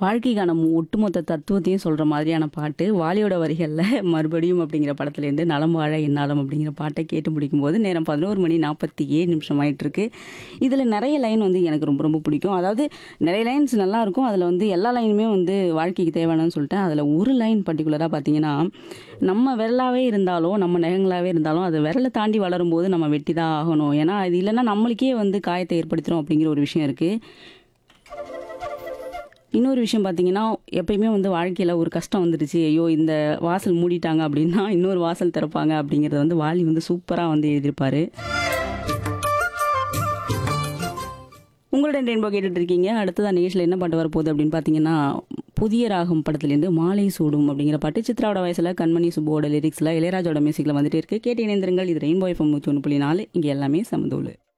வாழ்க்கைக்கான மு- ஒட்டுமொத்த தத்துவத்தையும் சொல்கிற மாதிரியான பாட்டு வாலியோட வரிகளில் மறுபடியும் அப்படிங்கிற படத்துலேருந்து நலம் வாழ என்னாலும் அப்படிங்கிற பாட்டை கேட்டு முடிக்கும்போது நேரம் பதினோரு மணி நாற்பத்தி ஏழு நிமிஷம் ஆயிட்டு இருக்கு இதில் நிறைய லைன் வந்து எனக்கு ரொம்ப ரொம்ப பிடிக்கும் அதாவது நிறைய லைன்ஸ் நல்லா இருக்கும் அதில் வந்து எல்லா லைனுமே வந்து வாழ்க்கைக்கு தேவையானு சொல்லிட்டேன் அதில் ஒரு லைன் பர்டிகுலராக பார்த்தீங்கன்னா நம்ம விரலாவே இருந்தாலும் நம்ம நகங்களாகவே இருந்தாலும் அது விரலை தாண்டி வளரும்போது நம்ம வெட்டி தான் ஆகணும் ஏன்னா அது இல்லைன்னா நம்மளுக்கே வந்து காயத்தை ஏற்படுத்திடும் அப்படிங்கிற ஒரு விஷயம் இருக்குது இன்னொரு விஷயம் பார்த்தீங்கன்னா எப்பயுமே வந்து வாழ்க்கையில் ஒரு கஷ்டம் வந்துடுச்சு ஐயோ இந்த வாசல் மூடிட்டாங்க அப்படின்னா இன்னொரு வாசல் திறப்பாங்க அப்படிங்கிறத வந்து வாலி வந்து சூப்பராக வந்து எழுதியிருப்பாரு உங்களுடன் ரெயின்போ கேட்டுட்டு இருக்கீங்க அடுத்ததான் நிகழ்ச்சியில் என்ன பாட்டு வரப்போகுது அப்படின்னு பார்த்தீங்கன்னா புதிய ராகம் படத்துலேருந்து மாலை சூடும் அப்படிங்கிற பாட்டு சித்ராவோட வயசில் கண்மணி சுப்போட லிரிக்ஸில் இளையராஜோட மியூசிக்கில் வந்துட்டு இருக்கு கேட்டு இணைந்திருங்கள் இது ரெயின்போ எஃப்எம் நூற்றி ஒன்று புள்ளி நாலு இங்கே எல்லாமே சமதூள்